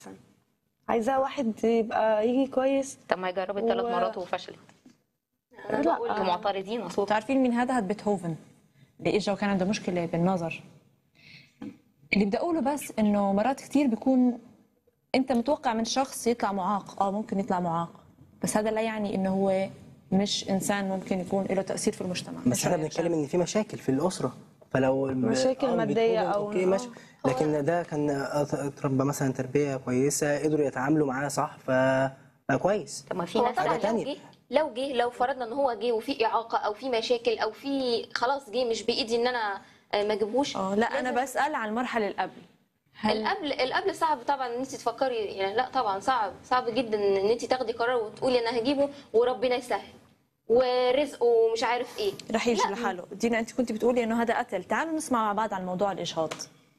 عايزاه واحد يبقى يجي كويس طب ما هي جربت ثلاث و- مرات وفشلت لا انتوا معترضين اصلا تعرفين مين هذا هاد بيتهوفن اللي اجى وكان عنده مشكله بالنظر اللي بدي اقوله بس انه مرات كثير بيكون انت متوقع من شخص يطلع معاق اه ممكن يطلع معاق بس هذا لا يعني انه هو مش انسان ممكن يكون له تاثير في المجتمع بس احنا بنتكلم ان في مشاكل في الاسره فلو مشاكل آه، مادية بيتهوفن أو- اوكي ماشي آه. لكن ده كان اتربى مثلا تربيه كويسه قدروا يتعاملوا معاه صح ف كويس طب ما في هو ناس طبعا حاجة لو تانية. جه لو جه لو فرضنا ان هو جه وفي اعاقه او في مشاكل او في خلاص جه مش بايدي ان انا آه، ما اجيبهوش اه لا انا لازم- بسال عن المرحله اللي قبل هل القبل القبل صعب طبعا ان انت تفكري يعني لا طبعا صعب صعب جدا ان انت تاخدي قرار وتقولي انا هجيبه وربنا يسهل ورزقه ومش عارف ايه رح يجي لا. لحاله دينا انت كنت بتقولي انه هذا قتل تعالوا نسمع مع بعض عن موضوع الاجهاض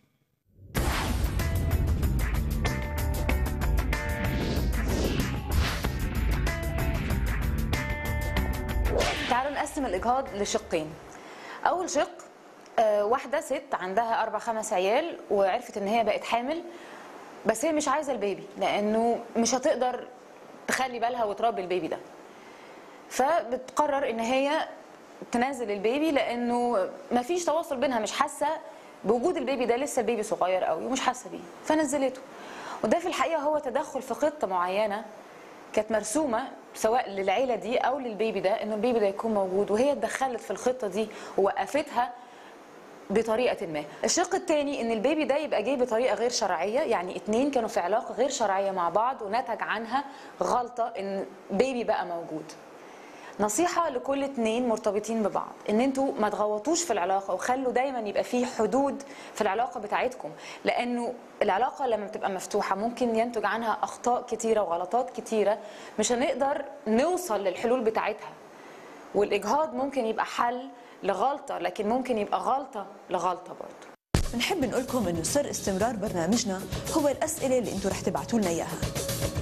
تعالوا نقسم الاجهاض لشقين اول شق آه، واحده ست عندها اربع خمس عيال وعرفت ان هي بقت حامل بس هي مش عايزه البيبي لانه مش هتقدر تخلي بالها وتربي البيبي ده فبتقرر ان هي تنزل البيبي لانه ما فيش تواصل بينها مش حاسه بوجود البيبي ده لسه البيبي صغير قوي ومش حاسه بيه فنزلته وده في الحقيقه هو تدخل في خطه معينه كانت مرسومه سواء للعيله دي او للبيبي ده انه البيبي ده يكون موجود وهي اتدخلت في الخطه دي ووقفتها بطريقه ما الشق الثاني ان البيبي ده يبقى جاي بطريقه غير شرعيه يعني اتنين كانوا في علاقه غير شرعيه مع بعض ونتج عنها غلطه ان بيبي بقى موجود نصيحة لكل اتنين مرتبطين ببعض ان انتوا ما تغوطوش في العلاقة وخلوا دايما يبقى فيه حدود في العلاقة بتاعتكم لانه العلاقة لما بتبقى مفتوحة ممكن ينتج عنها اخطاء كتيرة وغلطات كتيرة مش هنقدر نوصل للحلول بتاعتها والاجهاض ممكن يبقى حل لغلطة لكن ممكن يبقى غلطة لغلطة برضه بنحب نقول لكم انه سر استمرار برنامجنا هو الاسئله اللي انتم رح تبعتوا لنا اياها